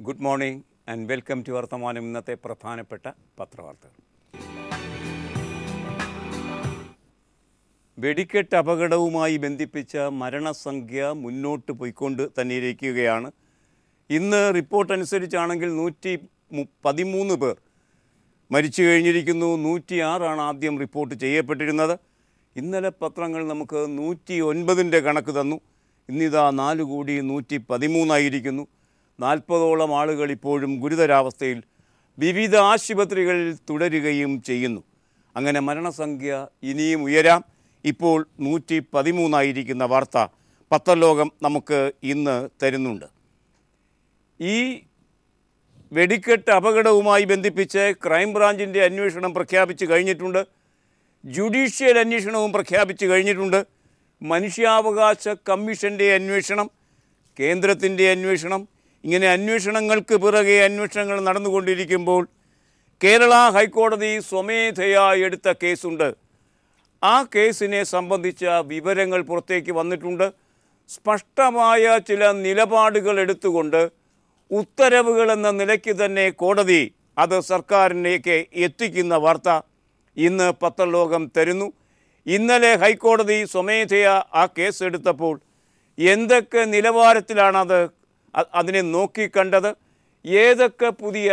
good morning and welcome to വർത്തമാനം ഇന്നത്തെ പ്രധാനപ്പെട്ട പത്രവാർത്തകൾ വെടിക്കെട്ട് അപകടവുമായി ബന്ധിപ്പിച്ച മരണസംഖ്യ മുന്നോട്ട് പോയിക്കൊണ്ട് തന്നെ ഇരിക്കുകയാണ് ഇന്ന് റിപ്പോർട്ട് അനുസരിച്ചാണെങ്കിൽ നൂറ്റി മു- പതിമൂന്ന് പേർ മരിച്ചു കഴിഞ്ഞിരിക്കുന്നു നൂറ്റിയാറാണ് ആദ്യം റിപ്പോർട്ട് ചെയ്യപ്പെട്ടിരുന്നത് ഇന്നലെ പത്രങ്ങൾ നമുക്ക് നൂറ്റി ഒൻപതിൻ്റെ കണക്ക് തന്നു ഇന്നിതാ നാല് കോടി നൂറ്റി പതിമൂന്നായിരിക്കുന്നു നാൽപ്പതോളം ആളുകൾ ഇപ്പോഴും ഗുരുതരാവസ്ഥയിൽ വിവിധ ആശുപത്രികളിൽ തുടരുകയും ചെയ്യുന്നു അങ്ങനെ മരണസംഖ്യ ഇനിയും ഉയരാം ഇപ്പോൾ നൂറ്റി പതിമൂന്നായിരിക്കുന്ന വാർത്ത പത്രലോകം നമുക്ക് ഇന്ന് തരുന്നുണ്ട് ഈ വെടിക്കെട്ട് അപകടവുമായി ബന്ധിപ്പിച്ച് ക്രൈംബ്രാഞ്ചിൻ്റെ അന്വേഷണം പ്രഖ്യാപിച്ചു കഴിഞ്ഞിട്ടുണ്ട് ജുഡീഷ്യൽ അന്വേഷണവും പ്രഖ്യാപിച്ചു കഴിഞ്ഞിട്ടുണ്ട് മനുഷ്യാവകാശ കമ്മീഷൻ്റെ അന്വേഷണം കേന്ദ്രത്തിൻ്റെ അന്വേഷണം ഇങ്ങനെ അന്വേഷണങ്ങൾക്ക് പിറകെ അന്വേഷണങ്ങൾ നടന്നുകൊണ്ടിരിക്കുമ്പോൾ കേരള ഹൈക്കോടതി സ്വമേധയാ എടുത്ത കേസുണ്ട് ആ കേസിനെ സംബന്ധിച്ച വിവരങ്ങൾ പുറത്തേക്ക് വന്നിട്ടുണ്ട് സ്പഷ്ടമായ ചില നിലപാടുകൾ എടുത്തുകൊണ്ട് ഉത്തരവുകൾ എന്ന നിലയ്ക്ക് തന്നെ കോടതി അത് സർക്കാരിലേക്ക് എത്തിക്കുന്ന വാർത്ത ഇന്ന് പത്രലോകം തരുന്നു ഇന്നലെ ഹൈക്കോടതി സ്വമേധയാ ആ കേസ് എടുത്തപ്പോൾ എന്തൊക്കെ നിലവാരത്തിലാണത് അ- അതിനെ നോക്കിക്കണ്ടത് ഏതൊക്കെ പുതിയ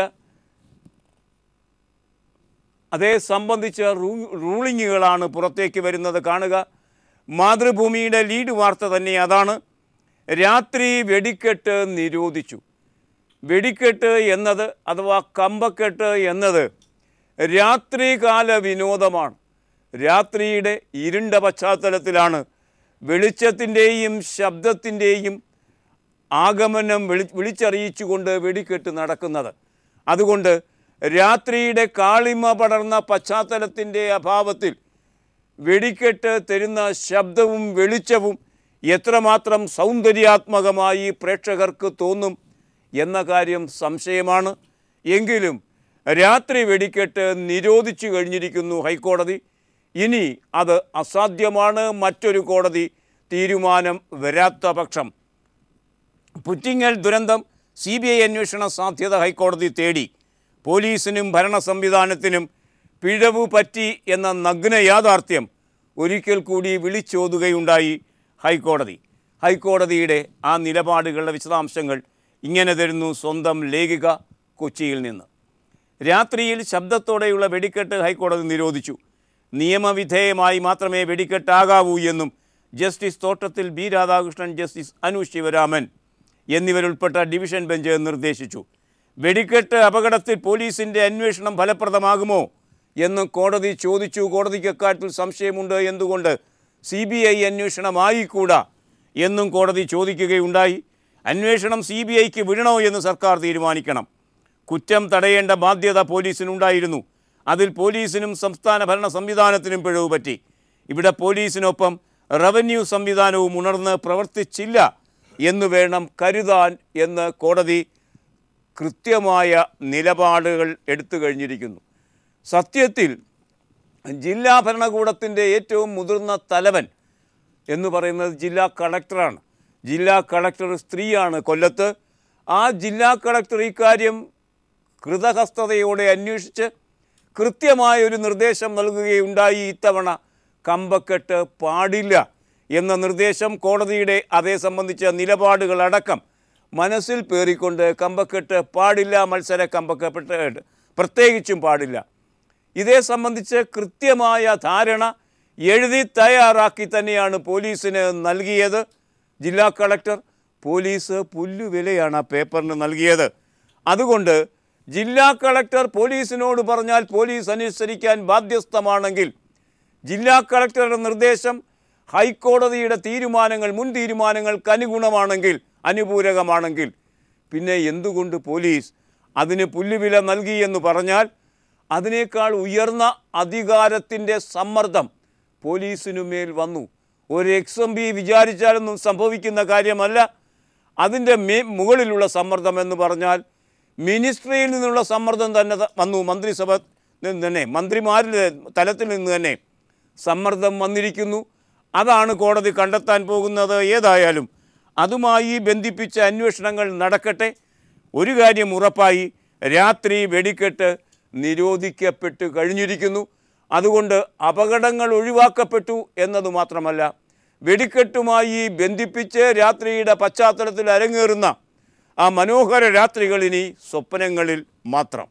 അതേ സംബന്ധിച്ച റൂ റൂളിങ്ങുകളാണ് പുറത്തേക്ക് വരുന്നത് കാണുക മാതൃഭൂമിയുടെ ലീഡ് വാർത്ത തന്നെ അതാണ് രാത്രി വെടിക്കെട്ട് നിരോധിച്ചു വെടിക്കെട്ട് എന്നത് അഥവാ കമ്പക്കെട്ട് എന്നത് രാത്രികാല വിനോദമാണ് രാത്രിയുടെ ഇരുണ്ട പശ്ചാത്തലത്തിലാണ് വെളിച്ചത്തിൻ്റെയും ശബ്ദത്തിൻ്റെയും ആഗമനം വിളി വിളിച്ചറിയിച്ചുകൊണ്ട് വെടിക്കെട്ട് നടക്കുന്നത് അതുകൊണ്ട് രാത്രിയുടെ കാളിമ പടർന്ന പശ്ചാത്തലത്തിൻ്റെ അഭാവത്തിൽ വെടിക്കെട്ട് തരുന്ന ശബ്ദവും വെളിച്ചവും എത്രമാത്രം സൗന്ദര്യാത്മകമായി പ്രേക്ഷകർക്ക് തോന്നും എന്ന കാര്യം സംശയമാണ് എങ്കിലും രാത്രി വെടിക്കെട്ട് നിരോധിച്ചു കഴിഞ്ഞിരിക്കുന്നു ഹൈക്കോടതി ഇനി അത് അസാധ്യമാണ് മറ്റൊരു കോടതി തീരുമാനം വരാത്ത പക്ഷം പുറ്റിങ്ങൽ ദുരന്തം സി ബി ഐ അന്വേഷണ സാധ്യത ഹൈക്കോടതി തേടി പോലീസിനും ഭരണ സംവിധാനത്തിനും പിഴവ് പറ്റി എന്ന നഗ്ന യാഥാർത്ഥ്യം ഒരിക്കൽ കൂടി വിളിച്ചോതുകയുണ്ടായി ഹൈക്കോടതി ഹൈക്കോടതിയുടെ ആ നിലപാടുകളുടെ വിശദാംശങ്ങൾ ഇങ്ങനെ തരുന്നു സ്വന്തം ലേഖിക കൊച്ചിയിൽ നിന്ന് രാത്രിയിൽ ശബ്ദത്തോടെയുള്ള വെടിക്കെട്ട് ഹൈക്കോടതി നിരോധിച്ചു നിയമവിധേയമായി മാത്രമേ വെടിക്കെട്ടാകാവൂ എന്നും justice Thottathil B Radhakrishnan justice Anu Sivaraman എന്നിവരുൾപ്പെട്ട ഡിവിഷൻ ബെഞ്ച് നിർദ്ദേശിച്ചു വെടിക്കെട്ട് അപകടത്തിൽ പോലീസിൻ്റെ അന്വേഷണം ഫലപ്രദമാകുമോ എന്ന് കോടതി ചോദിച്ചു കോടതിക്ക് അക്കാര്യത്തിൽ സംശയമുണ്ട് എന്തുകൊണ്ട് സി ബി ഐ അന്വേഷണമായിക്കൂടാ എന്നും കോടതി ചോദിക്കുകയുണ്ടായി അന്വേഷണം സി ബി ഐക്ക് വിടണോ എന്ന് സർക്കാർ തീരുമാനിക്കണം കുറ്റം തടയേണ്ട ബാധ്യത പോലീസിനുണ്ടായിരുന്നു അതിൽ പോലീസിനും സംസ്ഥാന ഭരണ സംവിധാനത്തിനും പിഴവ് പറ്റി ഇവിടെ പോലീസിനൊപ്പം റവന്യൂ സംവിധാനവും ഉണർന്ന് പ്രവർത്തിച്ചില്ല എന്ന് വേണം കരുതാൻ എന്ന് കോടതി കൃത്യമായ നിലപാടുകൾ എടുത്തു കഴിഞ്ഞിരിക്കുന്നു സത്യത്തിൽ ജില്ലാ ഭരണകൂടത്തിൻ്റെ ഏറ്റവും മുതിർന്ന തലവൻ എന്ന് പറയുന്നത് ജില്ലാ കളക്ടറാണ് ജില്ലാ കളക്ടർ സ്ത്രീയാണ് കൊല്ലത്ത് ആ ജില്ലാ കളക്ടർ ഇക്കാര്യം കൃതഹസ്തതയോടെ അന്വേഷിച്ച് കൃത്യമായ ഒരു നിർദ്ദേശം നൽകുകയുണ്ടായി ഇത്തവണ കമ്പക്കെട്ട് പാടില്ല എന്ന നിർദ്ദേശം കോടതിയുടെ അതേ സംബന്ധിച്ച നിലപാടുകളടക്കം മനസ്സിൽ പേറിക്കൊണ്ട് കമ്പക്കെട്ട് പാടില്ല മത്സര കമ്പക്കെട്ട് പ്രത്യേകിച്ചും പാടില്ല ഇതേ സംബന്ധിച്ച് കൃത്യമായ ധാരണ എഴുതി തയ്യാറാക്കി തന്നെയാണ് പോലീസിന് നൽകിയത് ജില്ലാ കളക്ടർ പോലീസ് പുല്ലുവിലയാണ് ആ പേപ്പറിന് നൽകിയത് അതുകൊണ്ട് ജില്ലാ കളക്ടർ പോലീസിനോട് പറഞ്ഞാൽ പോലീസ് അനുസരിക്കാൻ ബാധ്യസ്ഥമാണെങ്കിൽ ജില്ലാ കളക്ടറുടെ നിർദ്ദേശം ഹൈക്കോടതിയുടെ തീരുമാനങ്ങൾ മുൻ തീരുമാനങ്ങൾക്ക് അനുഗുണമാണെങ്കിൽ അനുപൂരകമാണെങ്കിൽ പിന്നെ എന്തുകൊണ്ട് പോലീസ് അതിന് പുല്ലുവില നൽകി എന്ന് പറഞ്ഞാൽ അതിനേക്കാൾ ഉയർന്ന അധികാരത്തിൻ്റെ സമ്മർദ്ദം പോലീസിനുമേൽ വന്നു ഒരു എക്സ് എം പി വിചാരിച്ചാലൊന്നും സംഭവിക്കുന്ന കാര്യമല്ല അതിൻ്റെ മേ മുകളിലുള്ള സമ്മർദ്ദം എന്ന് പറഞ്ഞാൽ മിനിസ്ട്രിയിൽ നിന്നുള്ള സമ്മർദ്ദം തന്നെ ത- വന്നു മന്ത്രിസഭ നിന്ന് തന്നെ മന്ത്രിമാരുടെ തലത്തിൽ നിന്ന് തന്നെ സമ്മർദ്ദം വന്നിരിക്കുന്നു അതാണ് കോടതി കണ്ടെത്താൻ പോകുന്നത് ഏതായാലും അതുമായി ബന്ധിപ്പിച്ച അന്വേഷണങ്ങൾ നടക്കട്ടെ ഒരു കാര്യം ഉറപ്പായി രാത്രി വെടിക്കെട്ട് നിരോധിക്കപ്പെട്ട് കഴിഞ്ഞിരിക്കുന്നു അതുകൊണ്ട് അപകടങ്ങൾ ഒഴിവാക്കപ്പെട്ടു എന്നത് മാത്രമല്ല വെടിക്കെട്ടുമായി ബന്ധിപ്പിച്ച് രാത്രിയുടെ പശ്ചാത്തലത്തിൽ അരങ്ങേറുന്ന ആ മനോഹര രാത്രികൾ ഇനി സ്വപ്നങ്ങളിൽ മാത്രം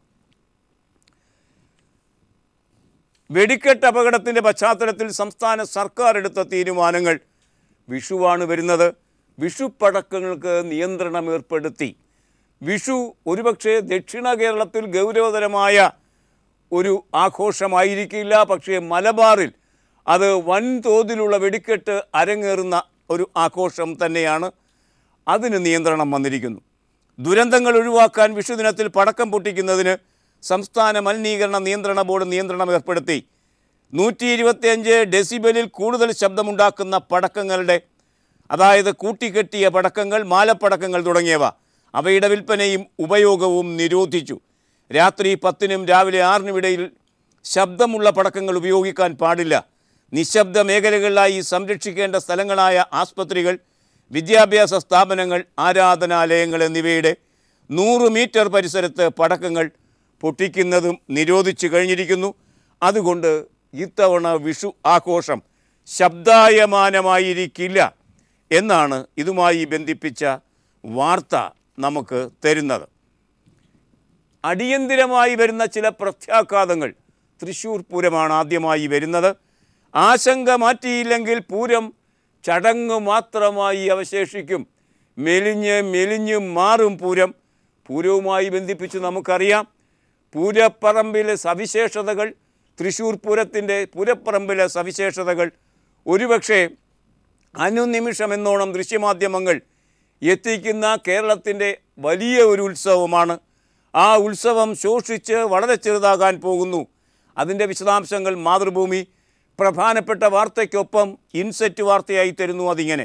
വെടിക്കെട്ട് അപകടത്തിൻ്റെ പശ്ചാത്തലത്തിൽ സംസ്ഥാന സർക്കാർ എടുത്ത തീരുമാനങ്ങൾ വിഷുവാണ് വരുന്നത് വിഷു പടക്കങ്ങൾക്ക് നിയന്ത്രണം ഏർപ്പെടുത്തി വിഷു ഒരുപക്ഷെ ദക്ഷിണ കേരളത്തിൽ ഗൗരവതരമായ ഒരു ആഘോഷമായിരിക്കില്ല പക്ഷേ മലബാറിൽ അത് വൻതോതിലുള്ള വെടിക്കെട്ട് അരങ്ങേറുന്ന ഒരു ആഘോഷം തന്നെയാണ് അതിന് നിയന്ത്രണം വന്നിരിക്കുന്നു ദുരന്തങ്ങൾ ഒഴിവാക്കാൻ വിഷുദിനത്തിൽ പടക്കം പൊട്ടിക്കുന്നതിന് സംസ്ഥാന മലിനീകരണ നിയന്ത്രണ ബോർഡ് നിയന്ത്രണം ഏർപ്പെടുത്തി നൂറ്റി ഇരുപത്തിയഞ്ച് ഡെസിബലിൽ കൂടുതൽ ശബ്ദമുണ്ടാക്കുന്ന പടക്കങ്ങളുടെ അതായത് കൂട്ടിക്കെട്ടിയ പടക്കങ്ങൾ മാലപ്പടക്കങ്ങൾ തുടങ്ങിയവ അവയുടെ വിൽപ്പനയും ഉപയോഗവും നിരോധിച്ചു രാത്രി പത്തിനും രാവിലെ ആറിനും ഇടയിൽ ശബ്ദമുള്ള പടക്കങ്ങൾ ഉപയോഗിക്കാൻ പാടില്ല നിശബ്ദ മേഖലകളിലായി സംരക്ഷിക്കേണ്ട സ്ഥലങ്ങളായ ആസ്പത്രികൾ വിദ്യാഭ്യാസ സ്ഥാപനങ്ങൾ ആരാധനാലയങ്ങൾ എന്നിവയുടെ നൂറ് മീറ്റർ പരിസരത്ത് പടക്കങ്ങൾ പൊട്ടിക്കുന്നതും നിരോധിച്ചു കഴിഞ്ഞിരിക്കുന്നു അതുകൊണ്ട് ഇത്തവണ വിഷു ആഘോഷം ശബ്ദായമാനമായിരിക്കില്ല എന്നാണ് ഇതുമായി ബന്ധിപ്പിച്ച വാർത്ത നമുക്ക് തരുന്നത് അടിയന്തിരമായി വരുന്ന ചില പ്രത്യാഘാതങ്ങൾ തൃശ്ശൂർ പൂരമാണ് ആദ്യമായി വരുന്നത് ആശങ്ക മാറ്റിയില്ലെങ്കിൽ പൂരം ചടങ്ങ് മാത്രമായി അവശേഷിക്കും മെലിഞ്ഞ് മെലിഞ്ഞ് മാറും പൂരം പൂരവുമായി ബന്ധിപ്പിച്ച് നമുക്കറിയാം പൂരപ്പറമ്പിലെ സവിശേഷതകൾ തൃശ്ശൂർ പൂരത്തിൻ്റെ പൂരപ്പറമ്പിലെ സവിശേഷതകൾ ഒരുപക്ഷെ അനുനിമിഷം എന്നോണം ദൃശ്യമാധ്യമങ്ങൾ എത്തിക്കുന്ന കേരളത്തിൻ്റെ വലിയ ഒരു ഉത്സവമാണ് ആ ഉത്സവം ശോഷിച്ച് വളരെ ചെറുതാകാൻ പോകുന്നു അതിൻ്റെ വിശദാംശങ്ങൾ മാതൃഭൂമി പ്രധാനപ്പെട്ട വാർത്തയ്ക്കൊപ്പം ഇൻസെറ്റ് വാർത്തയായി തരുന്നു അതിങ്ങനെ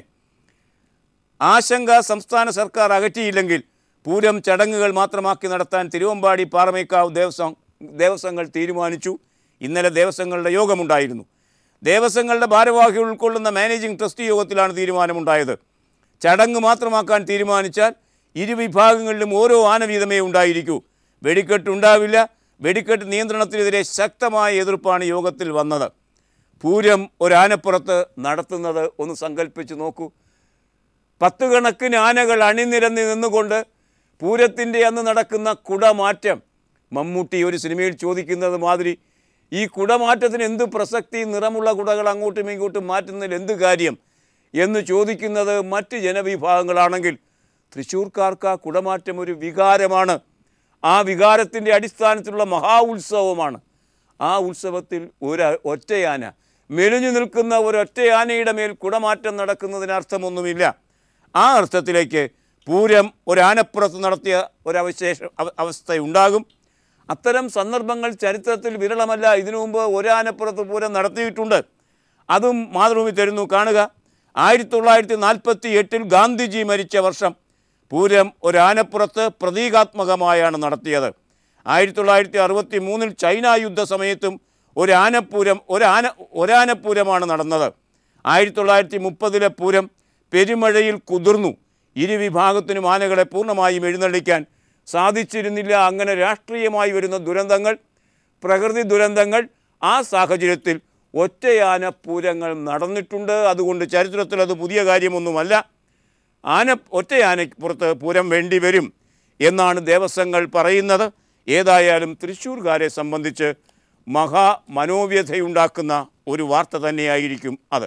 ആശങ്ക സംസ്ഥാന സർക്കാർ അകറ്റിയില്ലെങ്കിൽ പൂരം ചടങ്ങുകൾ മാത്രമാക്കി നടത്താൻ തിരുവമ്പാടി പാറമേക്കാവ് ദേവസ്വം ദേവസ്വങ്ങൾ തീരുമാനിച്ചു ഇന്നലെ ദേവസ്വങ്ങളുടെ യോഗമുണ്ടായിരുന്നു ദേവസ്വങ്ങളുടെ ഭാരവാഹികൾ ഉൾക്കൊള്ളുന്ന മാനേജിംഗ് ട്രസ്റ്റ് യോഗത്തിലാണ് തീരുമാനമുണ്ടായത് ചടങ്ങ് മാത്രമാക്കാൻ തീരുമാനിച്ചാൽ ഇരുവിഭാഗങ്ങളിലും ഓരോ ആന വീതമേ ഉണ്ടായിരിക്കൂ വെടിക്കെട്ട് ഉണ്ടാവില്ല വെടിക്കെട്ട് നിയന്ത്രണത്തിനെതിരെ ശക്തമായ എതിർപ്പാണ് യോഗത്തിൽ വന്നത് പൂരം ഒരാനപ്പുറത്ത് നടത്തുന്നത് ഒന്ന് സങ്കല്പിച്ച് നോക്കൂ പത്ത് കണക്കിന് ആനകൾ അണിനിരന്ന് നിന്നുകൊണ്ട് പൂരത്തിൻ്റെ അന്ന് നടക്കുന്ന കുടമാറ്റം മമ്മൂട്ടി ഒരു സിനിമയിൽ ചോദിക്കുന്നത് മാതിരി ഈ കുടമാറ്റത്തിന് എന്ത് പ്രസക്തി നിറമുള്ള കുടകൾ അങ്ങോട്ടും ഇങ്ങോട്ടും മാറ്റുന്നതിൽ എന്ത് കാര്യം എന്ന് ചോദിക്കുന്നത് മറ്റ് ജനവിഭാഗങ്ങളാണെങ്കിൽ തൃശ്ശൂർക്കാർക്ക് ആ കുടമാറ്റം ഒരു വികാരമാണ് ആ വികാരത്തിൻ്റെ അടിസ്ഥാനത്തിലുള്ള മഹാ ഉത്സവമാണ് ആ ഉത്സവത്തിൽ ഒരു ഒറ്റയാന മെലിഞ്ഞു നിൽക്കുന്ന ഒരൊറ്റയാനയുടെ മേൽ കുടമാറ്റം നടക്കുന്നതിന് അർത്ഥമൊന്നുമില്ല ആ അർത്ഥത്തിലേക്ക് പൂരം ഒരാനപ്പുറത്ത് നടത്തിയ ഒരവശേഷ അവ- അവസ്ഥയുണ്ടാകും അത്തരം സന്ദർഭങ്ങൾ ചരിത്രത്തിൽ വിരളമല്ല ഇതിനു മുമ്പ് ഒരാനപ്പുറത്ത് പൂരം നടത്തിയിട്ടുണ്ട് അതും മാതൃഭൂമി തരുന്നു കാണുക ആയിരത്തി തൊള്ളായിരത്തി നാൽപ്പത്തി എട്ടിൽ ഗാന്ധിജി മരിച്ച വർഷം പൂരം ഒരാനപ്പുറത്ത് പ്രതീകാത്മകമായാണ് നടത്തിയത് ആയിരത്തി തൊള്ളായിരത്തി അറുപത്തി മൂന്നിൽ ചൈന യുദ്ധ സമയത്തും ഒരു ആനപ്പൂരം ഒരാന ഒരാനപ്പൂരമാണ് നടന്നത് ആയിരത്തി തൊള്ളായിരത്തി മുപ്പതിലെ പൂരം പെരുമഴയിൽ കുതിർന്നു ഇരുവിഭാഗത്തിനും ആനകളെ പൂർണ്ണമായും എഴുന്നള്ളിക്കാൻ സാധിച്ചിരുന്നില്ല അങ്ങനെ രാഷ്ട്രീയമായി വരുന്ന ദുരന്തങ്ങൾ പ്രകൃതി ദുരന്തങ്ങൾ ആ സാഹചര്യത്തിൽ ഒറ്റയാന പൂരങ്ങൾ നടന്നിട്ടുണ്ട് അതുകൊണ്ട് ചരിത്രത്തിൽ അത് പുതിയ കാര്യമൊന്നുമല്ല ആന ഒറ്റയാനപ്പുറത്ത് പൂരം വേണ്ടി വരും എന്നാണ് ദേവസ്വങ്ങൾ പറയുന്നത് ഏതായാലും തൃശ്ശൂർകാരെ സംബന്ധിച്ച് മഹാ മനോവ്യഥയുണ്ടാക്കുന്ന ഒരു വാർത്ത തന്നെയായിരിക്കും അത്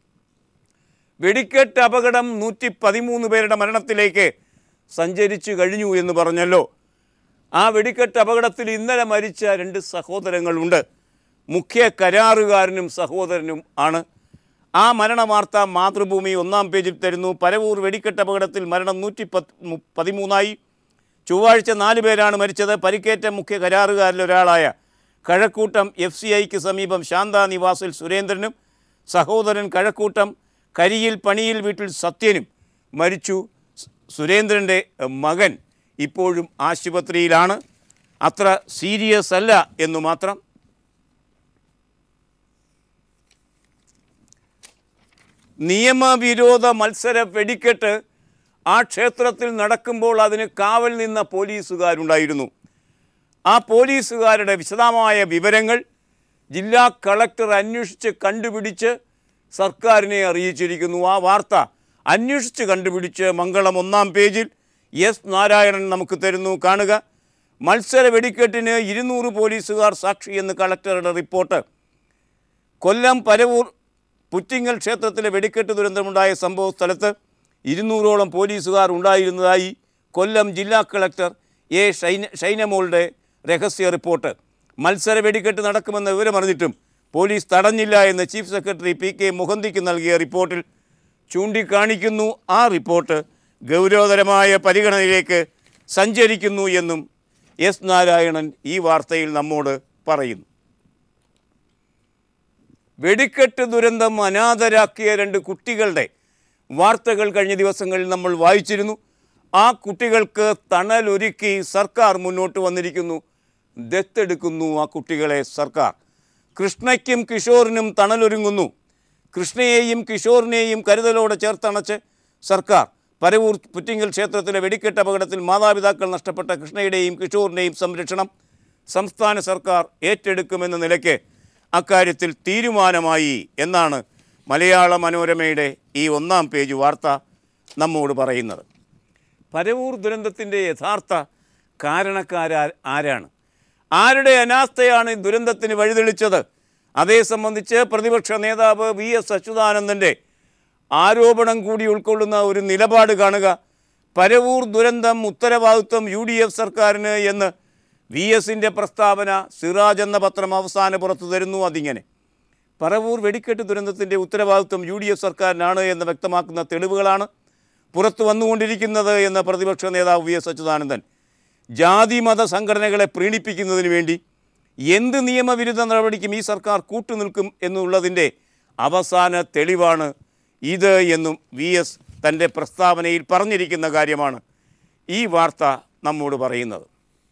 വെടിക്കെട്ട് അപകടം നൂറ്റി പതിമൂന്ന് പേരുടെ മരണത്തിലേക്ക് സഞ്ചരിച്ചു കഴിഞ്ഞു എന്ന് പറഞ്ഞല്ലോ ആ വെടിക്കെട്ട് അപകടത്തിൽ ഇന്നലെ മരിച്ച രണ്ട് സഹോദരങ്ങളുണ്ട് മുഖ്യ കരാറുകാരനും സഹോദരനും ആണ് ആ മരണവാർത്ത മാതൃഭൂമി ഒന്നാം പേജിൽ തരുന്നു പരവൂർ വെടിക്കെട്ട് അപകടത്തിൽ മരണം നൂറ്റി പത്ത് മു- പതിമൂന്നായി ചൊവ്വാഴ്ച നാല് പേരാണ് മരിച്ചത് പരിക്കേറ്റ മുഖ്യ കരാറുകാരിൽ ഒരാളായ കഴക്കൂട്ടം എഫ് സി ഐക്ക് സമീപം ശാന്ത നിവാസിൽ സുരേന്ദ്രനും സഹോദരൻ കഴക്കൂട്ടം കരിയിൽ പണിയിൽ വീട്ടിൽ സത്യനും മരിച്ചു സു- സുരേന്ദ്രൻ്റെ മകൻ ഇപ്പോഴും ആശുപത്രിയിലാണ് അത്ര സീരിയസ് അല്ല എന്നു മാത്രം നിയമവിരോധ മത്സര വെടിക്കെട്ട് ആ ക്ഷേത്രത്തിൽ നടക്കുമ്പോൾ അതിന് കാവൽ നിന്ന പോലീസുകാരുണ്ടായിരുന്നു ആ പോലീസുകാരുടെ വിശദമായ വിവരങ്ങൾ ജില്ലാ കളക്ടർ അന്വേഷിച്ച് കണ്ടുപിടിച്ച് സർക്കാരിനെ അറിയിച്ചിരിക്കുന്നു ആ വാർത്ത അന്വേഷിച്ച് കണ്ടുപിടിച്ച് മംഗളം ഒന്നാം പേജിൽ എസ് നാരായണൻ നമുക്ക് തരുന്നു കാണുക മത്സര വെടിക്കെട്ടിന് ഇരുന്നൂറ് പോലീസുകാർ സാക്ഷി എന്ന് കളക്ടറുടെ റിപ്പോർട്ട് കൊല്ലം പരവൂർ പുറ്റിങ്ങൽ ക്ഷേത്രത്തിലെ വെടിക്കെട്ട് ദുരന്തമുണ്ടായ സംഭവ സ്ഥലത്ത് ഇരുന്നൂറോളം പോലീസുകാർ ഉണ്ടായിരുന്നതായി കൊല്ലം ജില്ലാ കളക്ടർ എ ഷൈന ഷൈനമോളുടെ രഹസ്യ റിപ്പോർട്ട് മത്സര വെടിക്കെട്ട് നടക്കുമെന്ന വിവരമറിഞ്ഞിട്ടും പോലീസ് തടഞ്ഞില്ല എന്ന് ചീഫ് സെക്രട്ടറി പി കെ മുഹന്തിക്ക് നൽകിയ റിപ്പോർട്ടിൽ ചൂണ്ടിക്കാണിക്കുന്നു ആ റിപ്പോർട്ട് ഗൗരവതരമായ പരിഗണനയിലേക്ക് സഞ്ചരിക്കുന്നു എന്നും എസ് നാരായണൻ ഈ വാർത്തയിൽ നമ്മോട് പറയുന്നു വെടിക്കെട്ട് ദുരന്തം അനാഥരാക്കിയ രണ്ട് കുട്ടികളുടെ വാർത്തകൾ കഴിഞ്ഞ ദിവസങ്ങളിൽ നമ്മൾ വായിച്ചിരുന്നു ആ കുട്ടികൾക്ക് തണലൊരുക്കി സർക്കാർ മുന്നോട്ട് വന്നിരിക്കുന്നു ദത്തെടുക്കുന്നു ആ കുട്ടികളെ സർക്കാർ കൃഷ്ണയ്ക്കും കിഷോറിനും തണലൊരുങ്ങുന്നു കൃഷ്ണയെയും കിഷോറിനെയും കരുതലോടെ ചേർത്തണച്ച് സർക്കാർ പരവൂർ പുറ്റിങ്ങൽ ക്ഷേത്രത്തിലെ വെടിക്കെട്ട് അപകടത്തിൽ മാതാപിതാക്കൾ നഷ്ടപ്പെട്ട കൃഷ്ണയുടെയും കിഷോറിൻ്റെയും സംരക്ഷണം സംസ്ഥാന സർക്കാർ ഏറ്റെടുക്കുമെന്ന നിലയ്ക്ക് അക്കാര്യത്തിൽ തീരുമാനമായി എന്നാണ് മലയാള മനോരമയുടെ ഈ ഒന്നാം പേജ് വാർത്ത നമ്മോട് പറയുന്നത് പരവൂർ ദുരന്തത്തിൻ്റെ യഥാർത്ഥ കാരണക്കാരാ ആരാണ് ആരുടെ അനാസ്ഥയാണ് ഈ ദുരന്തത്തിന് വഴിതെളിച്ചത് അതേ സംബന്ധിച്ച് പ്രതിപക്ഷ നേതാവ് വി എസ് അച്യുതാനന്ദൻ്റെ ആരോപണം കൂടി ഉൾക്കൊള്ളുന്ന ഒരു നിലപാട് കാണുക പരവൂർ ദുരന്തം ഉത്തരവാദിത്വം യു ഡി എഫ് സർക്കാരിന് എന്ന് വി എസിൻ്റെ പ്രസ്താവന സിറാജ് എന്ന പത്രം അവസാനം പുറത്തു തരുന്നു അതിങ്ങനെ പറവൂർ വെടിക്കെട്ട് ദുരന്തത്തിൻ്റെ ഉത്തരവാദിത്വം യു ഡി എഫ് സർക്കാരിനാണ് എന്ന് വ്യക്തമാക്കുന്ന തെളിവുകളാണ് പുറത്തു വന്നുകൊണ്ടിരിക്കുന്നത് എന്ന് പ്രതിപക്ഷ നേതാവ് വി എസ് അച്യുതാനന്ദൻ ജാതി മത സംഘടനകളെ പ്രീണിപ്പിക്കുന്നതിന് വേണ്ടി എന്ത് നിയമവിരുദ്ധ നടപടിക്കും ഈ സർക്കാർ കൂട്ടുനിൽക്കും എന്നുള്ളതിൻ്റെ അവസാന തെളിവാണ് ഇത് എന്നും വി എസ് തൻ്റെ പ്രസ്താവനയിൽ പറഞ്ഞിരിക്കുന്ന കാര്യമാണ് ഈ വാർത്ത നമ്മോട് പറയുന്നത്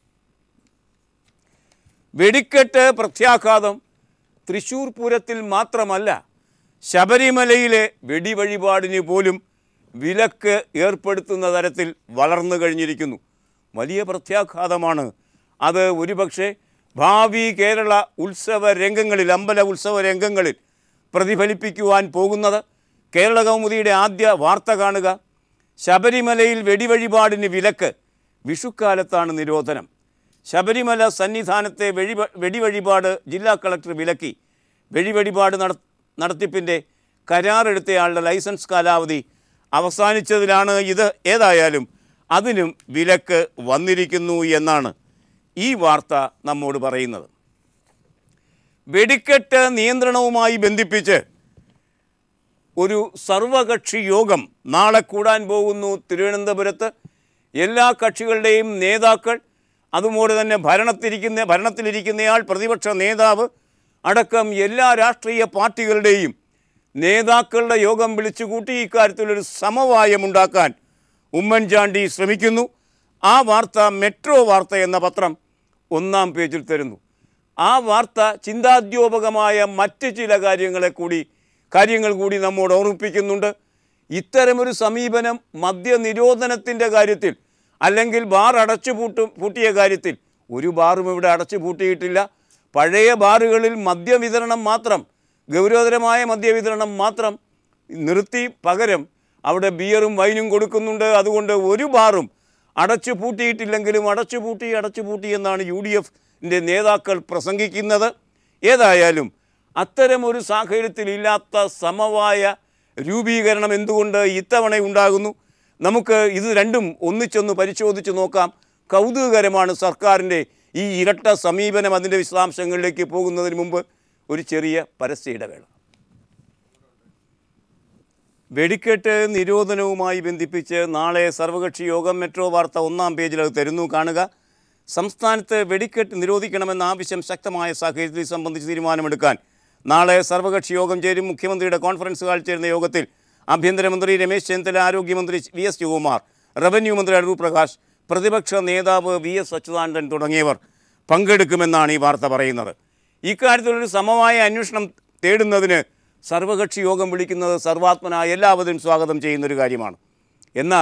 വെടിക്കെട്ട് പ്രത്യാഘാതം തൃശ്ശൂർ പൂരത്തിൽ മാത്രമല്ല ശബരിമലയിലെ വെടിവഴിപാടിന് പോലും വിലക്ക് ഏർപ്പെടുത്തുന്ന തരത്തിൽ വളർന്നു കഴിഞ്ഞിരിക്കുന്നു വലിയ പ്രത്യാഘാതമാണ് അത് ഒരുപക്ഷെ ഭാവി കേരള ഉത്സവ രംഗങ്ങളിൽ അമ്പല ഉത്സവ രംഗങ്ങളിൽ പ്രതിഫലിപ്പിക്കുവാൻ പോകുന്നത് കേരള കൗമുദിയുടെ ആദ്യ വാർത്ത കാണുക ശബരിമലയിൽ വെടിവഴിപാടിന് വിലക്ക് വിഷുക്കാലത്താണ് നിരോധനം ശബരിമല സന്നിധാനത്തെ വെടി വെടിവഴിപാട് ജില്ലാ കളക്ടർ വിലക്കി വെടിവഴിപാട് നട നടത്തിപ്പിൻ്റെ കരാറെടുത്തയാളുടെ ലൈസൻസ് കാലാവധി അവസാനിച്ചതിലാണ് ഇത് ഏതായാലും അതിനും വിലക്ക് വന്നിരിക്കുന്നു എന്നാണ് ഈ വാർത്ത നമ്മോട് പറയുന്നത് വെടിക്കെട്ട് നിയന്ത്രണവുമായി ബന്ധിപ്പിച്ച് ഒരു സർവകക്ഷി യോഗം നാളെ കൂടാൻ പോകുന്നു തിരുവനന്തപുരത്ത് എല്ലാ കക്ഷികളുടെയും നേതാക്കൾ അതുപോലെ തന്നെ ഭരണത്തിരിക്കുന്ന ഭരണത്തിലിരിക്കുന്നയാൾ പ്രതിപക്ഷ നേതാവ് അടക്കം എല്ലാ രാഷ്ട്രീയ പാർട്ടികളുടെയും നേതാക്കളുടെ യോഗം വിളിച്ചുകൂട്ടി ഇക്കാര്യത്തിലൊരു സമവായമുണ്ടാക്കാൻ ഉമ്മൻചാണ്ടി ശ്രമിക്കുന്നു ആ വാർത്ത മെട്രോ വാർത്ത എന്ന പത്രം ഒന്നാം പേജിൽ തരുന്നു ആ വാർത്ത ചിന്താദ്യോപകമായ മറ്റ് ചില കാര്യങ്ങളെ കൂടി കാര്യങ്ങൾ കൂടി നമ്മോട് ഓർമ്മിപ്പിക്കുന്നുണ്ട് ഇത്തരമൊരു സമീപനം മദ്യനിരോധനത്തിൻ്റെ കാര്യത്തിൽ അല്ലെങ്കിൽ ബാർ അടച്ചു പൂട്ടും പൂട്ടിയ കാര്യത്തിൽ ഒരു ബാറും ഇവിടെ അടച്ചു പൂട്ടിയിട്ടില്ല പഴയ ബാറുകളിൽ മദ്യവിതരണം മാത്രം ഗൗരവതരമായ മദ്യവിതരണം മാത്രം നിർത്തി പകരം അവിടെ ബിയറും വൈനും കൊടുക്കുന്നുണ്ട് അതുകൊണ്ട് ഒരു ബാറും അടച്ചു പൂട്ടിയിട്ടില്ലെങ്കിലും അടച്ചു പൂട്ടി അടച്ചു പൂട്ടി എന്നാണ് യു ഡി എഫിൻ്റെ നേതാക്കൾ പ്രസംഗിക്കുന്നത് ഏതായാലും അത്തരമൊരു സാഹചര്യത്തിൽ ഇല്ലാത്ത സമവായ രൂപീകരണം എന്തുകൊണ്ട് ഇത്തവണ ഉണ്ടാകുന്നു നമുക്ക് ഇത് രണ്ടും ഒന്നിച്ചൊന്ന് പരിശോധിച്ച് നോക്കാം കൗതുകകരമാണ് സർക്കാരിൻ്റെ ഈ ഇരട്ട സമീപനം അതിൻ്റെ വിശദാംശങ്ങളിലേക്ക് പോകുന്നതിന് മുമ്പ് ഒരു ചെറിയ പരസ്യ ഇടവേള വെടിക്കെട്ട് നിരോധനവുമായി ബന്ധിപ്പിച്ച് നാളെ സർവകക്ഷി യോഗം മെട്രോ വാർത്ത ഒന്നാം പേജിൽ അത് തരുന്നു കാണുക സംസ്ഥാനത്ത് വെടിക്കെട്ട് നിരോധിക്കണമെന്ന ആവശ്യം ശക്തമായ സാഹചര്യത്തിൽ ഇത് സംബന്ധിച്ച് തീരുമാനമെടുക്കാൻ നാളെ സർവകക്ഷി യോഗം ചേരും മുഖ്യമന്ത്രിയുടെ കോൺഫറൻസ് ഹാളിൽ ചേരുന്ന യോഗത്തിൽ ആഭ്യന്തരമന്ത്രി രമേശ് ചെന്നിത്തല ആരോഗ്യമന്ത്രി വി എസ് ശിവകുമാർ റവന്യൂ മന്ത്രി അടൂർ പ്രകാശ് പ്രതിപക്ഷ നേതാവ് വി എസ് അച്യുതാനന്ദൻ തുടങ്ങിയവർ പങ്കെടുക്കുമെന്നാണ് ഈ വാർത്ത പറയുന്നത് ഇക്കാര്യത്തിലൊരു സമവായ അന്വേഷണം തേടുന്നതിന് സർവകക്ഷി യോഗം വിളിക്കുന്നത് സർവാത്മന എല്ലാവരും സ്വാഗതം ചെയ്യുന്നൊരു കാര്യമാണ് എന്നാൽ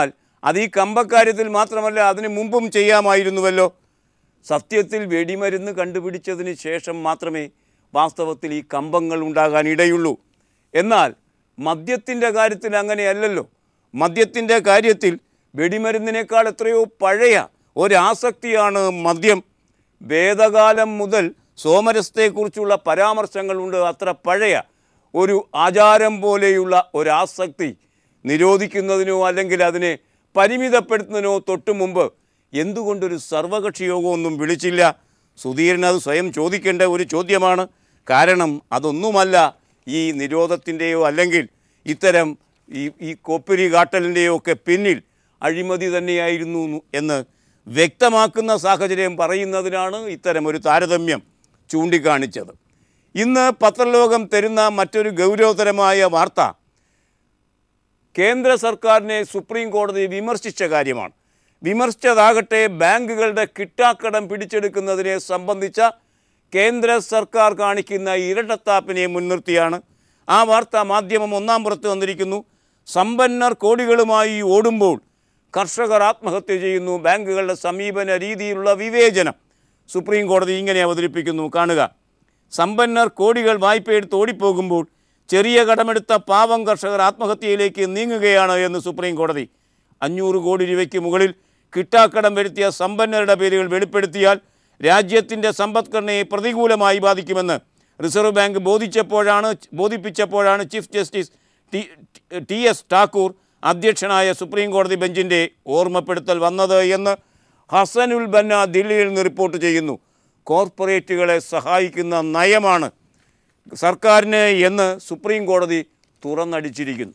അത് ഈ കമ്പക്കാര്യത്തിൽ മാത്രമല്ല അതിന് മുമ്പും ചെയ്യാമായിരുന്നുവല്ലോ സത്യത്തിൽ വെടിമരുന്ന് കണ്ടുപിടിച്ചതിന് ശേഷം മാത്രമേ വാസ്തവത്തിൽ ഈ കമ്പങ്ങൾ ഉണ്ടാകാൻ ഇടയുള്ളൂ എന്നാൽ മദ്യത്തിൻ്റെ കാര്യത്തിൽ അങ്ങനെയല്ലല്ലോ മദ്യത്തിൻ്റെ കാര്യത്തിൽ വെടിമരുന്നിനേക്കാൾ എത്രയോ പഴയ ഒരാസക്തിയാണ് മദ്യം വേദകാലം മുതൽ സോമരസത്തെക്കുറിച്ചുള്ള പരാമർശങ്ങളുണ്ട് അത്ര പഴയ ഒരു ആചാരം പോലെയുള്ള ഒരാസക്തി നിരോധിക്കുന്നതിനോ അല്ലെങ്കിൽ അതിനെ പരിമിതപ്പെടുത്തുന്നതിനോ തൊട്ടു മുമ്പ് എന്തുകൊണ്ടൊരു സർവകക്ഷി യോഗമൊന്നും വിളിച്ചില്ല സുധീരൻ അത് സ്വയം ചോദിക്കേണ്ട ഒരു ചോദ്യമാണ് കാരണം അതൊന്നുമല്ല ഈ നിരോധത്തിൻ്റെയോ അല്ലെങ്കിൽ ഇത്തരം ഈ ഈ കോപ്പിരി കാട്ടലിൻ്റെയോ ഒക്കെ പിന്നിൽ അഴിമതി തന്നെയായിരുന്നു എന്ന് വ്യക്തമാക്കുന്ന സാഹചര്യം പറയുന്നതിനാണ് ഇത്തരം ഒരു താരതമ്യം ചൂണ്ടിക്കാണിച്ചത് ഇന്ന് പത്രലോകം തരുന്ന മറ്റൊരു ഗൗരവതരമായ വാർത്ത കേന്ദ്ര സർക്കാരിനെ സുപ്രീം കോടതി വിമർശിച്ച കാര്യമാണ് വിമർശിച്ചതാകട്ടെ ബാങ്കുകളുടെ കിട്ടാക്കടം പിടിച്ചെടുക്കുന്നതിനെ സംബന്ധിച്ച കേന്ദ്ര സർക്കാർ കാണിക്കുന്ന ഇരട്ടത്താപ്പിനെ മുൻനിർത്തിയാണ് ആ വാർത്ത മാധ്യമം ഒന്നാം പുറത്ത് വന്നിരിക്കുന്നു സമ്പന്നർ കോടികളുമായി ഓടുമ്പോൾ കർഷകർ ആത്മഹത്യ ചെയ്യുന്നു ബാങ്കുകളുടെ സമീപന രീതിയിലുള്ള വിവേചനം സുപ്രീം കോടതി ഇങ്ങനെ അവതരിപ്പിക്കുന്നു കാണുക സമ്പന്നർ കോടികൾ വായ്പയെടുത്ത് ഓടിപ്പോകുമ്പോൾ ചെറിയ കടമെടുത്ത പാവം കർഷകർ ആത്മഹത്യയിലേക്ക് നീങ്ങുകയാണ് എന്ന് സുപ്രീം കോടതി അഞ്ഞൂറ് കോടി രൂപയ്ക്ക് മുകളിൽ കിട്ടാക്കടം വരുത്തിയ സമ്പന്നരുടെ പേരുകൾ വെളിപ്പെടുത്തിയാൽ രാജ്യത്തിൻ്റെ സമ്പദ്ഘടനയെ പ്രതികൂലമായി ബാധിക്കുമെന്ന് റിസർവ് ബാങ്ക് ബോധിച്ചപ്പോഴാണ് ബോധിപ്പിച്ചപ്പോഴാണ് chief justice T T S Thakur അധ്യക്ഷനായ സുപ്രീം കോടതി ബെഞ്ചിൻ്റെ ഓർമ്മപ്പെടുത്തൽ വന്നത് എന്ന് ഹസനുൽ ബന്ന ദില്ലിയിൽ നിന്ന് റിപ്പോർട്ട് ചെയ്യുന്നു കോർപ്പറേറ്റുകളെ സഹായിക്കുന്ന നയമാണ് സർക്കാരിന് എന്ന് സുപ്രീം കോടതി തുറന്നടിച്ചിരിക്കുന്നു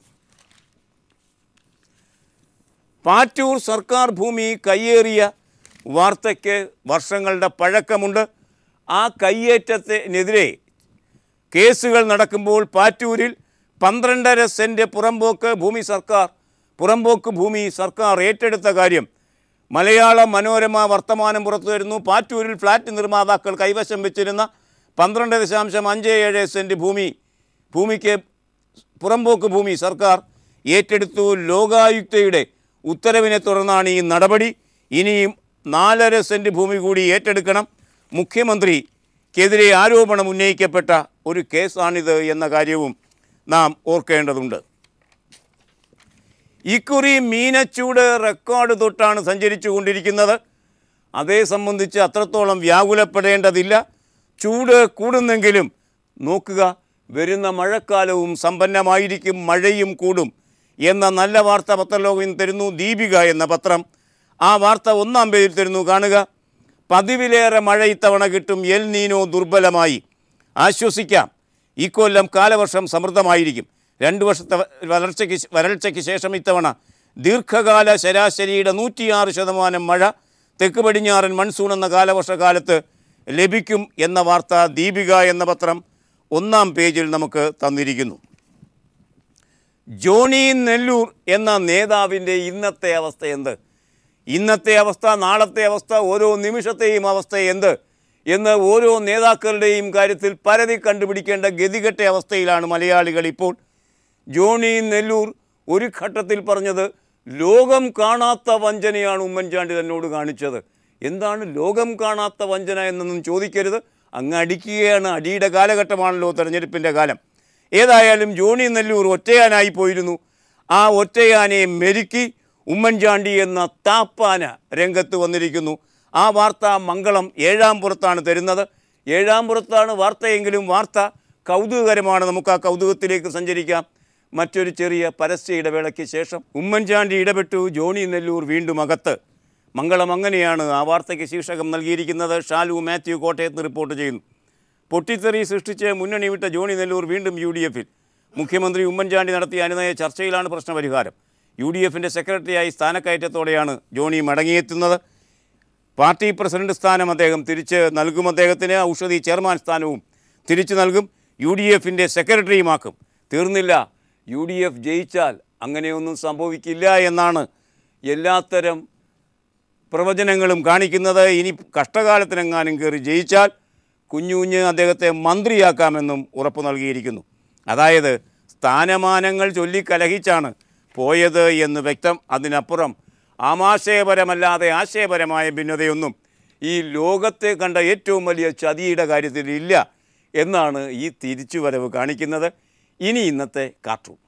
പാറ്റൂർ സർക്കാർ ഭൂമി കയ്യേറിയ വാർത്തയ്ക്ക് വർഷങ്ങളുടെ പഴക്കമുണ്ട് ആ കയ്യേറ്റത്തിനെതിരെ കേസുകൾ നടക്കുമ്പോൾ പാറ്റൂരിൽ പന്ത്രണ്ടര സെൻറ്റ് പുറമ്പോക്ക് ഭൂമി സർക്കാർ പുറമ്പോക്ക് ഭൂമി സർക്കാർ ഏറ്റെടുത്ത കാര്യം മലയാള മനോരമ വർത്തമാനം പുറത്തു വരുന്നു പാറ്റൂരിൽ ഫ്ലാറ്റ് നിർമ്മാതാക്കൾ കൈവശം വെച്ചിരുന്ന പന്ത്രണ്ട് ദശാംശം അഞ്ച് ഏഴ് സെൻറ്റ് ഭൂമി ഭൂമിക്ക് പുറമ്പോക്ക് ഭൂമി സർക്കാർ ഏറ്റെടുത്തു ലോകായുക്തയുടെ ഉത്തരവിനെ തുടർന്നാണ് ഈ നടപടി ഇനിയും നാലര സെൻറ്റ് ഭൂമി കൂടി ഏറ്റെടുക്കണം മുഖ്യമന്ത്രിക്കെതിരെ ആരോപണം ഉന്നയിക്കപ്പെട്ട ഒരു കേസാണിത് എന്ന കാര്യവും നാം ഓർക്കേണ്ടതുണ്ട് ഇക്കുറി മീനച്ചൂട് റെക്കോർഡ് തൊട്ടാണ് സഞ്ചരിച്ചു കൊണ്ടിരിക്കുന്നത് അതേ സംബന്ധിച്ച് അത്രത്തോളം വ്യാകുലപ്പെടേണ്ടതില്ല ചൂട് കൂടുന്നെങ്കിലും നോക്കുക വരുന്ന മഴക്കാലവും സമ്പന്നമായിരിക്കും മഴയും കൂടും എന്ന നല്ല വാർത്ത പത്രലോകം ഇന്ന് തരുന്നു ദീപിക എന്ന പത്രം ആ വാർത്ത ഒന്നാം പേജിൽ തരുന്നു കാണുക പതിവിലേറെ മഴ ഇത്തവണ കിട്ടും എൽ നീനോ ദുർബലമായി ആശ്വസിക്കാം ഇക്കൊല്ലം കാലവർഷം സമൃദ്ധമായിരിക്കും രണ്ട് വർഷത്തെ വ- വരൾച്ചയ്ക്ക് ശ്- വരൾച്ചയ്ക്ക് ശേഷം ഇത്തവണ ദീർഘകാല ശരാശരിയുടെ നൂറ്റിയാറ് ശതമാനം മഴ തെക്ക് പടിഞ്ഞാറൻ മൺസൂൺ എന്ന കാലവർഷകാലത്ത് ലഭിക്കും എന്ന വാർത്ത ദീപിക എന്ന പത്രം ഒന്നാം പേജിൽ നമുക്ക് തന്നിരിക്കുന്നു ജോണി നെല്ലൂർ എന്ന നേതാവിൻ്റെ ഇന്നത്തെ അവസ്ഥ എന്ത് ഇന്നത്തെ അവസ്ഥ നാളത്തെ അവസ്ഥ ഓരോ നിമിഷത്തെയും അവസ്ഥ എന്ത് എന്ന് ഓരോ നേതാക്കളുടെയും കാര്യത്തിൽ പരതി കണ്ടുപിടിക്കേണ്ട ഗതികെട്ട അവസ്ഥയിലാണ് മലയാളികൾ ഇപ്പോൾ ജോണി നെല്ലൂർ ഒരു ഘട്ടത്തിൽ പറഞ്ഞത് ലോകം കാണാത്ത വഞ്ചനയാണ് ഉമ്മൻചാണ്ടി തന്നോട് കാണിച്ചത് എന്താണ് ലോകം കാണാത്ത വഞ്ചന എന്നൊന്നും ചോദിക്കരുത് അങ്ങ് അടിക്കുകയാണ് അടിയുടെ കാലഘട്ടമാണല്ലോ തെരഞ്ഞെടുപ്പിൻ്റെ കാലം ഏതായാലും ജോണി നെല്ലൂർ ഒറ്റയാനായി പോയിരുന്നു ആ ഒറ്റയാനെ മെരുക്കി ഉമ്മൻചാണ്ടി എന്ന താപ്പാന രംഗത്ത് വന്നിരിക്കുന്നു ആ വാർത്ത മംഗളം ഏഴാം പുറത്താണ് തരുന്നത് ഏഴാം പുറത്താണ് വാർത്തയെങ്കിലും വാർത്ത കൗതുകകരമാണ് നമുക്ക് ആ കൗതുകത്തിലേക്ക് സഞ്ചരിക്കാം മറ്റൊരു ചെറിയ പരസ്യ ഇടവേളയ്ക്ക് ശേഷം ഉമ്മൻചാണ്ടി ഇടപെട്ടു ജോണി നെല്ലൂർ വീണ്ടും അകത്ത് മംഗളം അങ്ങനെയാണ് ആ വാർത്തയ്ക്ക് ശീർഷകം നൽകിയിരിക്കുന്നത് ഷാലു മാത്യു കോട്ടയത്ത് നിന്ന് റിപ്പോർട്ട് ചെയ്യുന്നു പൊട്ടിത്തെറി സൃഷ്ടിച്ച് മുന്നണി വിട്ട ജോണി നെല്ലൂർ വീണ്ടും യു ഡി എഫിൽ മുഖ്യമന്ത്രി ഉമ്മൻചാണ്ടി നടത്തിയ അനുനയ ചർച്ചയിലാണ് പ്രശ്നപരിഹാരം യു ഡി എഫിൻ്റെ സെക്രട്ടറിയായി സ്ഥാനക്കയറ്റത്തോടെയാണ് ജോണി മടങ്ങിയെത്തുന്നത് പാർട്ടി പ്രസിഡന്റ് സ്ഥാനം അദ്ദേഹം തിരിച്ച് നൽകും അദ്ദേഹത്തിന് ഔഷധി ചെയർമാൻ സ്ഥാനവും തിരിച്ചു നൽകും യു ഡി എഫിൻ്റെ സെക്രട്ടറിയുമാക്കും തീർന്നില്ല യു ഡി എഫ് ജയിച്ചാൽ അങ്ങനെയൊന്നും സംഭവിക്കില്ല എന്നാണ് എല്ലാത്തരം പ്രവചനങ്ങളും കാണിക്കുന്നത് ഇനി കഷ്ടകാലത്തിനെങ്ങാനും കയറി ജയിച്ചാൽ കുഞ്ഞു കുഞ്ഞ് അദ്ദേഹത്തെ മന്ത്രിയാക്കാമെന്നും ഉറപ്പു നൽകിയിരിക്കുന്നു അതായത് സ്ഥാനമാനങ്ങൾ ചൊല്ലി കലഹിച്ചാണ് പോയത് എന്ന് വ്യക്തം അതിനപ്പുറം ആമാശയപരമല്ലാതെ ആശയപരമായ ഭിന്നതയൊന്നും ഈ ലോകത്തെ കണ്ട ഏറ്റവും വലിയ ചതിയുടെ കാര്യത്തിൽ ഇല്ല എന്നാണ് ഈ തിരിച്ചുവരവ് കാണിക്കുന്നത് ഇനി ഇന്നത്തെ കാർട്ടൂൺ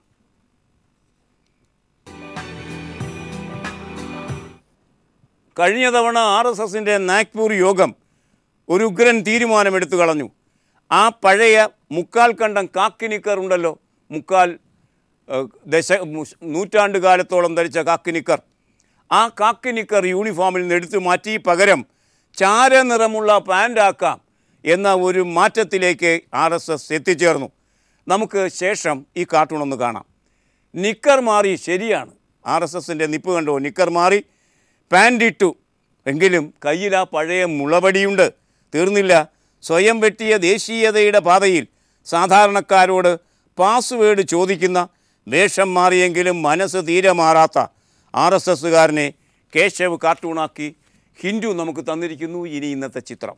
കഴിഞ്ഞ തവണ ആർ എസ് എസിൻ്റെ നാഗ്പൂർ യോഗം ഒരു ഉഗ്രൻ തീരുമാനമെടുത്തു കളഞ്ഞു ആ പഴയ മുക്കാൽ കണ്ടം കാക്കിനിക്കർ ഉണ്ടല്ലോ മുക്കാൽ ഏഹ്, ദശ മു- നൂറ്റാണ്ട് കാലത്തോളം ധരിച്ച കാക്കിനിക്കർ ആ കാക്കിനിക്കർ യൂണിഫോമിൽ നിന്ന് എടുത്തു മാറ്റി പകരം ചാരനിറമുള്ള പാൻ്റാക്കാം എന്ന ഒരു മാറ്റത്തിലേക്ക് ആർ എസ് എസ് എത്തിച്ചേർന്നു നമുക്ക് ശേഷം ഈ കാർട്ടൂൺ ഒന്ന് കാണാം നിക്കർ മാറി ശരിയാണ് ആർ എസ് എസിൻ്റെ നിപ്പ് കണ്ടോ നിക്കർ മാറി പാൻ്റ് ഇട്ടു എങ്കിലും കയ്യിൽ ആ പഴയ മുളപടിയുണ്ട് തീർന്നില്ല സ്വയം വെട്ടിയ ദേശീയതയുടെ പാതയിൽ സാധാരണക്കാരോട് പാസ്വേഡ് ചോദിക്കുന്ന വേഷം മാറിയെങ്കിലും മനസ്സ് തീരെ മാറാത്ത ആർ എസ് എസ്സുകാരനെ കേശവ് കാർട്ടൂണാക്കി ഹിന്ദു നമുക്ക് തന്നിരിക്കുന്നു ഇനി ഇന്നത്തെ ചിത്രം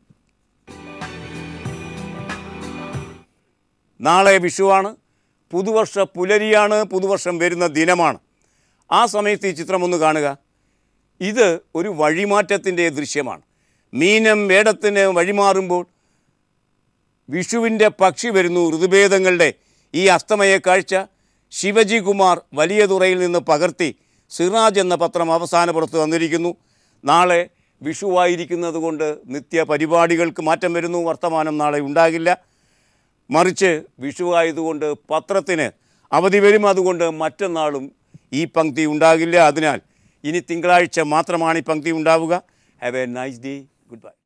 നാളെ വിഷുവാണ് പുതുവർഷ പുലരിയാണ് പുതുവർഷം വരുന്ന ദിനമാണ് ആ സമയത്ത് ഈ ചിത്രം ഒന്ന് കാണുക ഇത് ഒരു വഴിമാറ്റത്തിൻ്റെ ദൃശ്യമാണ് മീനം വേടത്തിന് വഴിമാറുമ്പോൾ വിഷുവിൻ്റെ പക്ഷി വരുന്നു ഋതുഭേദങ്ങളുടെ ഈ അസ്തമയ കാഴ്ച ശിവജി കുമാർ വലിയ തുറയിൽ നിന്ന് പകർത്തി സിറാജ് എന്ന പത്രം അവസാന പുറത്ത് വന്നിരിക്കുന്നു നാളെ വിഷുവായിരിക്കുന്നത് കൊണ്ട് നിത്യ പരിപാടികൾക്ക് മാറ്റം വരുന്നു വർത്തമാനം നാളെ ഉണ്ടാകില്ല മറിച്ച് വിഷുവായതുകൊണ്ട് പത്രത്തിന് അവധി വരും അതുകൊണ്ട് മറ്റന്നാളും ഈ പങ്ക്തി ഉണ്ടാകില്ല അതിനാൽ ഇനി തിങ്കളാഴ്ച മാത്രമാണ് ഈ പങ്ക്തി ഉണ്ടാവുക have a nice day good bye